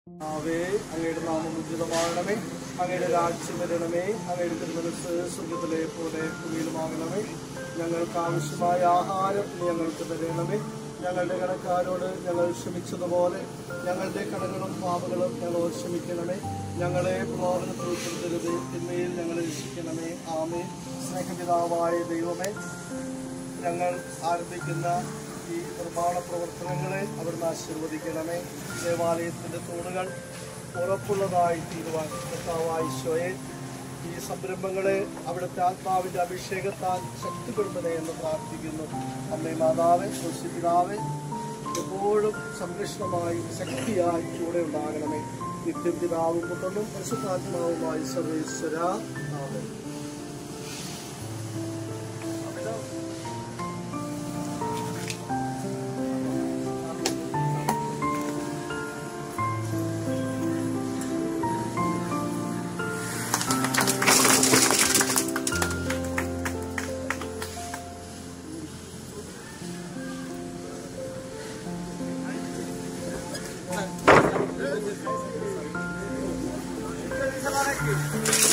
ആവേ അങ്ങയുടെ നാമം ഉചിതമാകണമേ അങ്ങയുടെ രാജ്യം വരണമേ അങ്ങയുടെ തിരുമനസ് സ്വർഗത്തിലെ പോലെ ഭൂമിയിലുമാകണമേ ഞങ്ങൾക്ക് ആവശ്യമായ ആഹാരം നീ ഞങ്ങൾക്ക് തരണമേ ഞങ്ങളുടെ കടക്കാരോട് ഞങ്ങൾ ക്ഷമിച്ചതുപോലെ ഞങ്ങളുടെ കടങ്ങളും പാപങ്ങളും ഞങ്ങൾ ക്ഷമിക്കണമേ ഞങ്ങളെ പ്രലോഭനത്തിൽ ഉൾപ്പെടുത്തരുത് തിന്മയിൽ ഞങ്ങളെ രക്ഷിക്കണമേ ആമേ സ്നേഹപിതാവായ ദൈവമേ ഞങ്ങൾ ആരംഭിക്കുന്ന ഈ നിർമ്മാണ പ്രവർത്തനങ്ങളെ അവിടുന്ന് ആശീർവദിക്കണമേ ദേവാലയത്തിന്റെ തൂണുകൾ ഉറപ്പുള്ളതായി തീരുവാൻ കർത്താവായ ഈശോയെ ഈ സംരംഭങ്ങളെ അവിടുത്തെ ആത്മാവിന്റെ അഭിഷേകത്താൽ ശക്തിപ്പെടുത്തണേ എന്ന് പ്രാർത്ഥിക്കുന്നു അമ്മേ മാതാവേ പിതാവേ എപ്പോഴും സംരക്ഷണമായി ശക്തിയായി കൂടെ ഉണ്ടാകണമേ നിത്യം പിതാവും പുത്രനും പരിശുദ്ധാത്മാവുമായി സർവേശ്വര ആമേൻ Thank you.